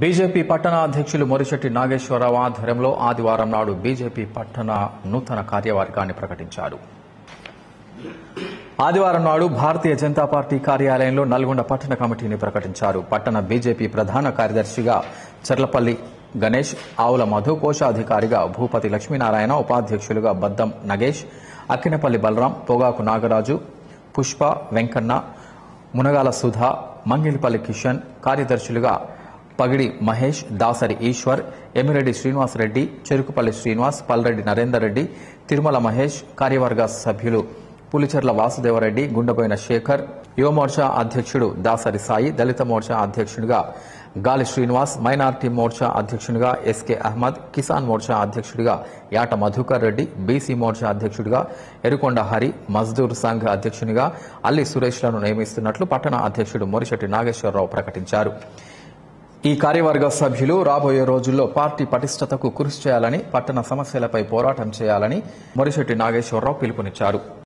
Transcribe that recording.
BJP పట్టణ అధ్యక్షులు మొరిశెట్టి నాగేశ్వరరావు ఆధ్వర్యంలో ఆదివారం నాడు బీజేపీ పట్టణ నూతన కార్యవర్గాన్ని ప్రకటించారు ఆదివారం నాడు భారతీయ జనతా పార్టీ కార్యాలయంలో నల్గొండ పట్టణ కమిటీని ప్రకటించారు పట్టణ బీజేపీ ప్రధాన కార్యదర్శిగా చర్లపల్లి గణేష్ ఆవుల మధు కోశాధికారిగా భూపతి లక్ష్మీనారాయణ ఉపాధ్యక్షులుగా బద్దం నగేష్ అక్కినపల్లి బలరాం పొగాకు నాగరాజు పుష్ప వెంకన్న మునగాల సుధా మంగిలిపల్లి కిషన్ కార్యదర్శులుగా పగిడి మహేష్ దాసరి ఈశ్వర్ ఎమిరెడ్డి శ్రీనివాసరెడ్డి చెరుకుపల్లి శ్రీనివాస్ పల్రెడ్డి నరేందర్ రెడ్డి తిరుమల మహేష్ కార్యవర్గ సభ్యులు పులిచెర్ల వాసుదేవరెడ్డి గుండెపోయిన శేఖర్ యువమోర్చా అధ్యక్షుడు దాసరి సాయి దళిత మోర్చా అధ్యక్షుడిగా గాలి శ్రీనివాస్ మైనార్టీ మోర్చా అధ్యక్షుడిగా ఎస్కే అహ్మద్ కిసాన్ మోర్చా అధ్యక్షుడిగా యాట మధుకర్ రెడ్డి బీసీ మోర్చా అధ్యక్షుడిగా ఎరుకొండ హరి మజ్దూర్ సంఘ్ అధ్యక్షునిగా అల్లి సురేష్లను నియమిస్తున్నట్లు పట్టణ అధ్యక్షుడు మొరిశెట్టి నాగేశ్వరరావు ప్రకటించారు ఈ కార్యవర్గ సభ్యులు రాబోయే రోజుల్లో పార్టీ పటిష్టతకు కృషి చేయాలని పట్టణ సమస్యలపై పోరాటం చేయాలని మొరిశెట్టి నాగేశ్వరరావు పిలుపునిచ్చారు